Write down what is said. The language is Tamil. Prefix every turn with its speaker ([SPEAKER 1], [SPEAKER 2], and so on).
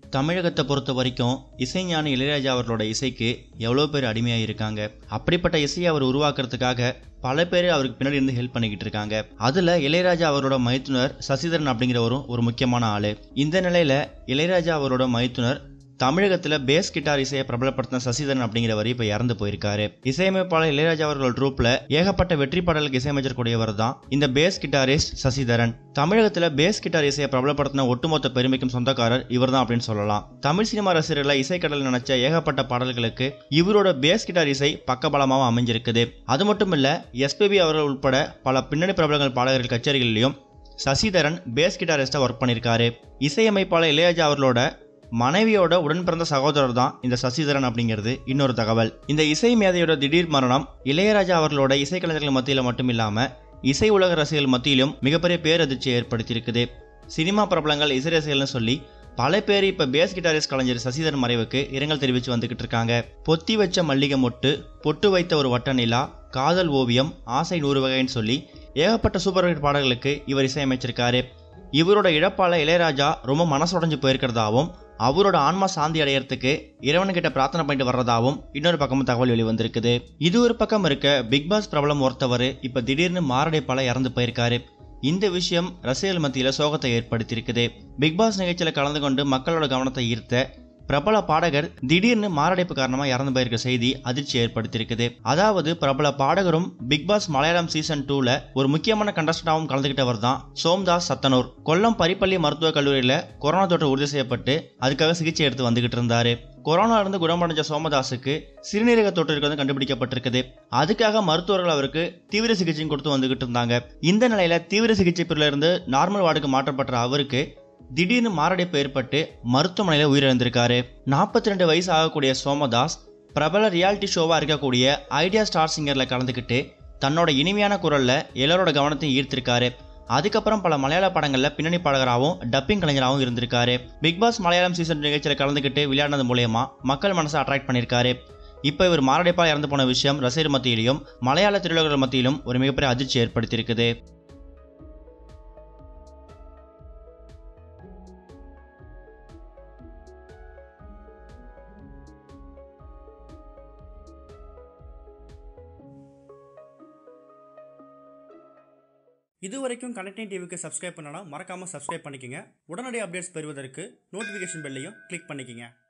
[SPEAKER 1] தமிழகத்தை பொறுத்த வரைக்கும் இசைஞானி இளையராஜா அவர்களோட இசைக்கு எவ்வளோ பேர் அடிமையாக இருக்காங்க அப்படிப்பட்ட இசையை அவர் உருவாக்குறதுக்காக பல பேர் அவருக்கு பின்னாடி இருந்து ஹெல்ப் பண்ணிக்கிட்டு இருக்காங்க அதில் இளையராஜா அவரோட மைத்துனர் சசிதரன் அப்படிங்கிறவரும் ஒரு முக்கியமான ஆள் இந்த நிலையில் இளையராஜா அவரோட மைத்துனர் தமிழகத்தில் பேஸ் கிட்டார் இசையை பிரபலப்படுத்தின சசிதரன் அப்படிங்கிறவர் இப்போ இறந்து போயிருக்காரு இசையமைப்பாளர் இளையராஜா அவர்கள் ட்ரூப்ல ஏகப்பட்ட வெற்றி பாடலுக்கு இசையமைச்சக்கூடியவர் தான் இந்த பேஸ் கிட்டாரிஸ்ட் சசிதரன் தமிழகத்தில் பேஸ் கிட்டார் இசையை பிரபலப்படுத்தின ஒட்டுமொத்த பெருமைக்கும் சொந்தக்காரர் இவர் தான் அப்படின்னு சொல்லலாம் தமிழ் சினிமா ரசிகர்களை இசைக்கடல் நினைச்ச ஏகப்பட்ட பாடல்களுக்கு இவரோட பேஸ் கிட்டார் இசை பக்கபலமாக அமைஞ்சிருக்குது அது மட்டும் இல்ல எஸ்பிபி அவர்கள் உட்பட பல பின்னணி பிரபலங்கள் பாடகர்கள் கச்சேரிகளிலும் சசிதரன் பேஸ் கிட்டாரிஸ்டாக ஒர்க் பண்ணியிருக்காரு இசையமைப்பாளர் இளையராஜா அவர்களோட மனைவியோட உடன் பிறந்த சகோதரர் தான் இந்த சசிதரன் அப்படிங்கிறது இன்னொரு தகவல் இந்த இசை மேதையோட திடீர் மரணம் இளையராஜா அவர்களோட இசைக்கலைஞர்கள் மத்தியில் மட்டும் இல்லாம இசை உலக ரசிகர்கள் மத்தியிலும் மிகப்பெரிய பேரதிர்ச்சியை ஏற்படுத்தியிருக்குது சினிமா பிரபலங்கள் இசை ரசிகர்கள்னு சொல்லி பல பேர் இப்ப பேஸ் கிட்டாரிஸ்ட் கலைஞர் சசிதரன் மறைவுக்கு இரங்கல் தெரிவித்து வந்துகிட்டு இருக்காங்க பொத்தி வச்ச மல்லிகை மொட்டு பொட்டு வைத்த ஒரு வட்ட நிலா காதல் ஓவியம் ஆசை நூறு வகைன்னு சொல்லி ஏகப்பட்ட சூப்பர் ஹிட் பாடல்களுக்கு இவர் இசையமைச்சிருக்காரு இவரோட இழப்பால இளையராஜா ரொம்ப மனசுடைஞ்சு போயிருக்கிறதாவும் அவரோட ஆன்மா சாந்தி அடையறதுக்கு இறைவன்கிட்ட பிரார்த்தனை பண்ணிட்டு வர்றதாவும் இன்னொரு பக்கமும் தகவல் வெளிவந்திருக்குது இது ஒரு பக்கம் இருக்க பிக் பாஸ் பிரபலம் ஒருத்தவர் இப்ப திடீர்னு மாரடைப்பால இறந்து போயிருக்காரு இந்த விஷயம் ரசிகர்கள் மத்தியில சோகத்தை ஏற்படுத்தியிருக்குது பிக் பாஸ் நிகழ்ச்சியில கலந்து கொண்டு மக்களோட கவனத்தை ஈர்த்த பிரபல பாடகர் திடீர்னு மாரடைப்பு காரணமா இறந்து போயிருக்க செய்தி அதிர்ச்சி ஏற்படுத்தியிருக்குது அதாவது பிரபல பாடகரும் பிக் பாஸ் மலையாளம் சீசன் டூல ஒரு முக்கியமான கண்டஸ்டண்டாகவும் கலந்துகிட்டவர் தான் சோம்தாஸ் சத்தனூர் கொல்லம் பரிப்பள்ளி மருத்துவக் கல்லூரியில கொரோனா தொற்று உறுதி செய்யப்பட்டு அதுக்காக சிகிச்சை எடுத்து வந்துகிட்டு இருந்தாரு கொரோனா இருந்து குணமடைஞ்ச சோமதாஸுக்கு சிறுநீரக தொற்று இருக்கிறது கண்டுபிடிக்கப்பட்டிருக்குது அதுக்காக மருத்துவர்கள் அவருக்கு தீவிர சிகிச்சையும் கொடுத்து வந்துகிட்டு இருந்தாங்க இந்த நிலையில தீவிர சிகிச்சை பிரிவுல இருந்து நார்மல் வார்டுக்கு மாற்றப்பட்ட அவருக்கு திடீர்னு மாரடைப்பு ஏற்பட்டு மருத்துவமனையில் உயிரிழந்திருக்காரு நாற்பத்தி ரெண்டு வயசு ஆகக்கூடிய சோமதாஸ் பிரபல ரியாலிட்டி ஷோவாக இருக்கக்கூடிய ஐடியா ஸ்டார் சிங்கரில் கலந்துக்கிட்டு தன்னோட இனிமையான குரலில் எல்லாரோட கவனத்தையும் ஈர்த்திருக்காரு அதுக்கப்புறம் பல மலையாள படங்களில் பின்னணி பாடகராகவும் டப்பிங் கலைஞராகவும் இருந்திருக்காரு பிக் பாஸ் மலையாளம் சீசன் நிகழ்ச்சியில் கலந்துக்கிட்டு விளையாடினது மூலயமா மக்கள் மனசை அட்ராக்ட் பண்ணியிருக்காரு இப்போ இவர் மாரடைப்பால் இறந்து போன விஷயம் ரசிகர் மத்தியிலும் மலையாள திரையுலகர்கள் மத்தியிலும் ஒரு மிகப்பெரிய அதிர்ச்சி ஏற்படுத்தியிருக்குது
[SPEAKER 2] இதுவரைக்கும் கனெக்டிங் டிவிக்கு சப்ஸ்கிரைப் பண்ணனா மறக்காமல் சப்ஸ்கிரைப் பண்ணிக்கங்க உடனடி அப்டேட்ஸ் பெறுவதற்கு நோட்டிஃபிகேஷன் பெல்லையும் கிளிக் பண்ணிக்கங்க